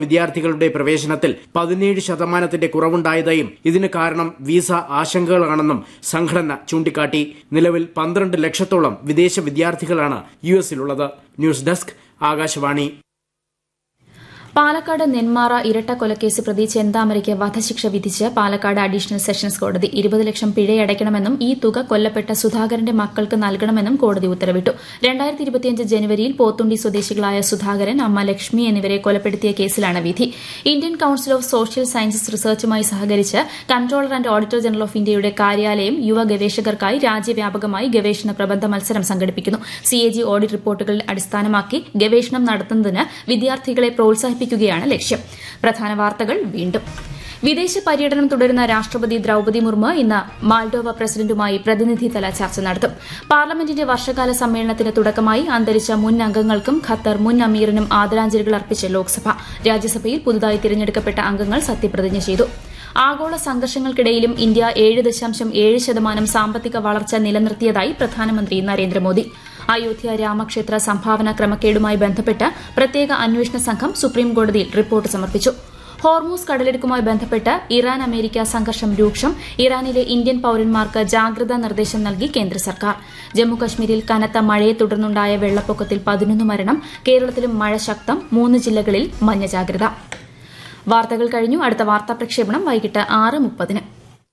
വിദ്യാർത്ഥികളുടെ പ്രവേശനത്തിൽ പതിനേഴ് ശതമാനത്തിന്റെ കുറവുണ്ടായതായും ഇതിന് കാരണം വിസ ആശങ്കകളാണെന്നും സംഘടന ചൂണ്ടിക്കാട്ടി നിലവിൽ പന്ത്രണ്ട് ലക്ഷത്തോളം വിദേശ വിദ്യാർത്ഥികളാണ് യു എസിലുള്ളത് ന്യൂസ് ഡെസ്ക് ആകാശവാണി പാലക്കാട് നെന്മാറ ഇരട്ട കൊലക്കേസ് പ്രതി ചെന്താമരയ്ക്ക് വധശിക്ഷ വിധിച്ച് പാലക്കാട് അഡീഷണൽ സെഷൻസ് കോടതി ഇരുപത് ലക്ഷം പിഴയടയ്ക്കണമെന്നും ഈ തുക കൊല്ലപ്പെട്ട സുധാകരന്റെ മക്കൾക്ക് നൽകണമെന്നും കോടതി ഉത്തരവിട്ടു രണ്ടായിരത്തി ഇരുപത്തിയഞ്ച് ജനുവരിയിൽ പോത്തുണ്ടി സ്വദേശികളായ സുധാകരൻ അമ്മ ലക്ഷ്മി എന്നിവരെ കൊലപ്പെടുത്തിയ കേസിലാണ് വിധി Indian council of social sciences റിസർച്ചുമായി സഹകരിച്ച് controller and auditor general of ഇന്ത്യയുടെ കാര്യാലയം യുവ ഗവേഷകർക്കായി രാജ്യവ്യാപകമായി ഗവേഷണ പ്രബന്ധ മത്സരം സംഘടിപ്പിക്കുന്നു സിഎജി ഓഡിറ്റ് റിപ്പോർട്ടുകളിൽ അടിസ്ഥാനമാക്കി ഗവേഷണം നടത്തുന്നതിന് വിദ്യാർത്ഥികളെ പ്രോത്സാഹിപ്പിക്കും വർദ്ധിപ്പിക്കുകയാണ് ലക്ഷ്യം പ്രധാന വാർത്തകൾ വീണ്ടും വിദേശ പര്യടനം തുടരുന്ന രാഷ്ട്രപതി ദ്രൌപതി മുർമു ഇന്ന് മാൾഡോവ പ്രസിഡന്റുമായി പ്രതിനിധിതല ചർച്ച നടത്തും പാർലമെന്റിന്റെ വർഷകാല സമ്മേളനത്തിന് തുടക്കമായി അന്തരിച്ച മുൻ അംഗങ്ങൾക്കും ഖത്തർ മുൻ അമീറിനും ആദരാഞ്ജലികൾ അർപ്പിച്ച് ലോക്സഭ രാജ്യസഭയിൽ പുതുതായി തിരഞ്ഞെടുക്കപ്പെട്ട അംഗങ്ങൾ സത്യപ്രതിജ്ഞ ചെയ്തു ആഗോള സംഘർഷങ്ങൾക്കിടയിലും ഇന്ത്യ ഏഴ് ദശാംശം ഏഴ് ശതമാനം സാമ്പത്തിക വളർച്ച നിലനിർത്തിയതായി പ്രധാനമന്ത്രി നരേന്ദ്രമോദി അയോധ്യ രാമക്ഷേത്ര സംഭാവന ക്രമക്കേടുമായി ബന്ധപ്പെട്ട് പ്രത്യേക അന്വേഷണ സംഘം സുപ്രീംകോടതിയിൽ റിപ്പോർട്ട് സമർപ്പിച്ചു ഹോർമൂസ് കടലെടുക്കുമായി ബന്ധപ്പെട്ട് ഇറാൻ അമേരിക്ക സംഘർഷം രൂക്ഷം ഇറാനിലെ ഇന്ത്യൻ പൌരന്മാർക്ക് ജാഗ്രതാ നിർദ്ദേശം നൽകി കേന്ദ്ര സർക്കാർ ജമ്മുകശ്മീരിൽ കനത്ത മഴയെ തുടർന്നുണ്ടായ വെള്ളപ്പൊക്കത്തിൽ പതിനൊന്ന് മരണം കേരളത്തിലും മഴ ശക്തം മൂന്ന് ജില്ലകളിൽ മഞ്ഞ ജാഗ്രത വാർത്തകൾ കഴിഞ്ഞു അടുത്ത വാർത്താ പ്രക്ഷേപണം വൈകിട്ട് ആറ് മുപ്പതിന്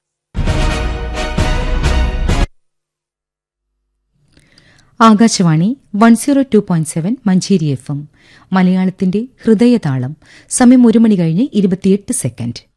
Akashvani one zero two point seven Manjeri F M മലയാളത്തിന്റെ ഹൃദയതാളം സമയം ഒരു മണി കഴിഞ്ഞ് ഇരുപത്തിയെട്ട് സെക്കൻഡ്